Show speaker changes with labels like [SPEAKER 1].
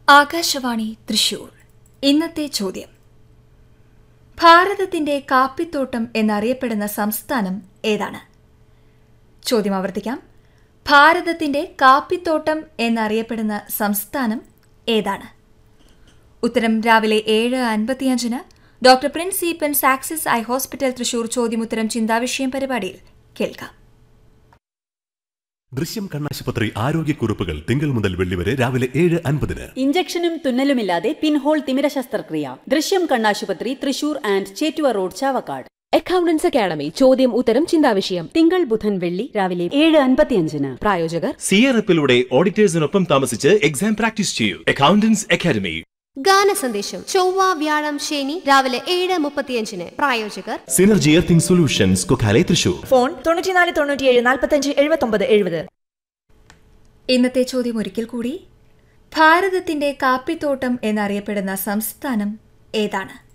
[SPEAKER 1] ആകാശവാണി തൃശൂർ ഇന്നത്തെ ചോദ്യം ഭാരതത്തിന്റെ കാപ്പിത്തോട്ടം എന്നറിയപ്പെടുന്ന സംസ്ഥാനം ഏതാണ് ചോദ്യം ആവർത്തിക്കാം ഭാരതത്തിന്റെ കാപ്പിത്തോട്ടം എന്നറിയപ്പെടുന്ന സംസ്ഥാനം ഏതാണ് ഉത്തരം രാവിലെ ഏഴ് അൻപത്തിയഞ്ചിന് doctor Prince Eapen's Axis eye hospital Thrissur ചോദ്യമുത്തരം ചിന്താവിഷയം പരിപാടിയിൽ കേൾക്കാം
[SPEAKER 2] ദൃശ്യം കണ്ണാശുപത്രി ആരോഗ്യക്കുറിപ്പുകൾ തിങ്കൾ മുതൽ വെള്ളി വരെ രാവിലെ ഏഴ് അൻപതിന്
[SPEAKER 3] ഇഞ്ചക്ഷനും തുന്നലുമില്ലാതെ പിൻഹോൾ തിമിര ശസ്ത്രക്രിയ ദൃശ്യം കണ്ണാശുപത്രി Thrissur and Chettuva road Chavakkad
[SPEAKER 4] accountants academy ചോദ്യം ഉത്തരം ചിന്താവിഷയം
[SPEAKER 3] തിങ്കൾ ബുധൻ വെള്ളി രാവിലെ ഏഴ് അൻപത്തിയഞ്ചിന്
[SPEAKER 4] പ്രായോജകർ
[SPEAKER 5] സിയറപ്പിലൂടെ ഓഡിറ്റേഴ്സിനൊപ്പം താമസിച്ച് എക്സാം പ്രാക്ടീസ് ചെയ്യൂ അക്കൗണ്ടൻസ് അക്കാദമി
[SPEAKER 6] ഗാന സന്ദേശം ചൊവ്വ വ്യാഴം ശനി രാവിലെ ഏഴ് മുപ്പത്തിയഞ്ചിന് പ്രായോജകർ
[SPEAKER 5] synergy earthing solutions Kokkale Thrissur
[SPEAKER 7] phone തൊണ്ണൂറ്റിനാല് തൊണ്ണൂറ്റിയേഴ് നാൽപ്പത്തഞ്ച് എഴുപത്തൊമ്പത് എഴുപത്
[SPEAKER 1] ഇന്നത്തെ ചോദ്യം ഒരിക്കൽ കൂടി ഭാരതത്തിന്റെ കാപ്പിത്തോട്ടം എന്നറിയപ്പെടുന്ന സംസ്ഥാനം ഏതാണ്